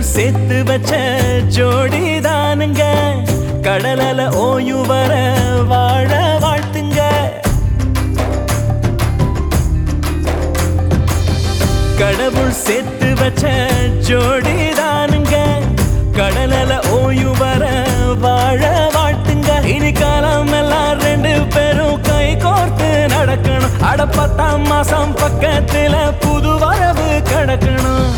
சேர்த்து வச்ச ஜோடி தானுங்க கடலல ஓயும் வர வாழ வாழ்த்துங்க கடவுள் சேர்த்து வச்ச ஜோடி தானுங்க கடலல ஓயும் வர வாழ வாழ்த்துங்க இனி காலம் எல்லாம் ரெண்டு பேரும் கை கோர்த்து நடக்கணும் அட பத்தாம் மாசம் பக்கத்துல புது வரவு கிடக்கணும்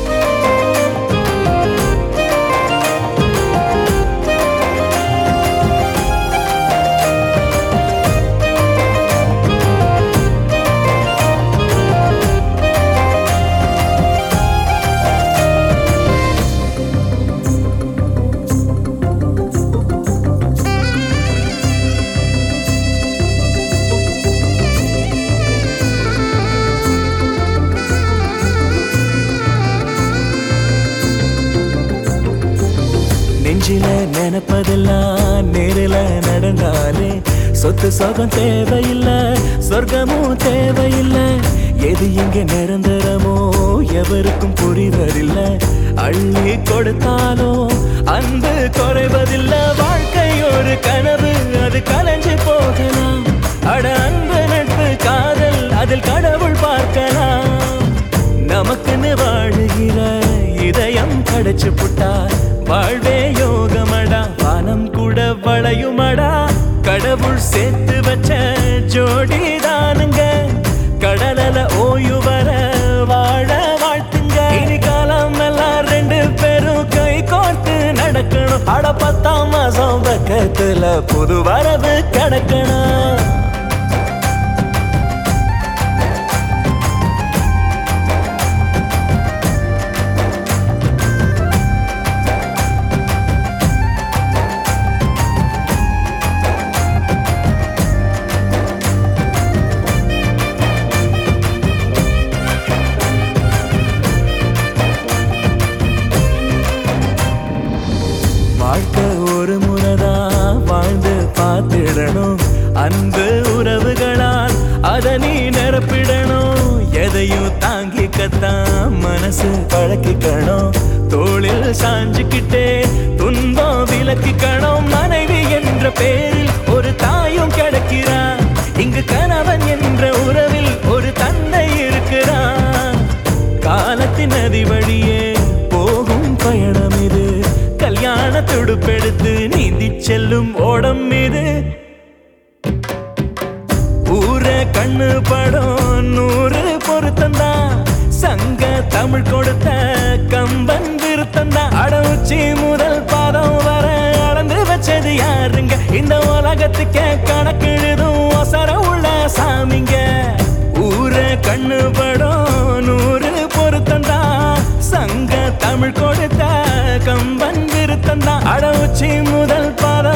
நெஞ்சில நினைப்பதெல்லாம் நேரில நடந்தாலே சொத்து சொகம் தேவையில்லை சொர்க்கமும் தேவையில்லை எது இங்க நிரந்தரமோ எவருக்கும் புரிவதில்லை அள்ளி கொடுத்தாலும் அன்பு குறைவதில்லை வாழ்க்கை ஒரு கனவு அது கலைஞ்சு போகலாம் அட அன்பு நட்பு காதல் அதில் கடவுள் பார்க்கலாம் நமக்குன்னு வாழுகிற இதயம் கிடைச்சு புட்டா வாழ்வே யோகமடா வானம் கூட வளையுமடா கடவுள் சேர்த்து வச்ச ஜோடி தானுங்க கடலல ஓய்வு வர வாழ வாழ்த்துங்க இனி காலம் எல்லாம் ரெண்டு பேரும் கை கோர்த்து நடக்கணும் அட பத்தாம் மாசம் பக்கத்துல புது வரவு கிடக்கணும் வாழ்க்கை ஒரு முறைதான் வாழ்ந்து பார்த்திடணும் அன்பு உறவுகளால் அதை நீ நிரப்பிடணும் எதையும் தாங்கிக்கத்தான் மனசு பழக்கிக்கணும் தோளில் சாஞ்சுக்கிட்டே துன்பம் விலக்கிக்கணும் மனைவி என்ற பேரில் ஒரு தாயும் கிடைக்கிறான் இங்கு கணவன் என்ற உறவில் ஒரு தந்தை இருக்கிறான் காலத்தின் நதி வழியே போகும் பயணம் இது கல்யாண துடுப்பெடுத்து நீந்தி செல்லும் ஓடம் இது ஊர கண்ணு படம் நூறு பொருத்தந்தா சங்க தமிழ் கொடுத்த கம்பன் விருத்தந்தா அடவுச்சி முதல் பாதம் வர அளந்து வச்சது யாருங்க இந்த உலகத்துக்கே கணக்கெழுதும் ஒசர உள்ள சாமிங்க ஊர கண்ணு படம் நூறு பொருத்தந்தா சங்க தமிழ் கொடுத்த கம்பன் விருத்தந்தா அடவுச்சி முதல் பாத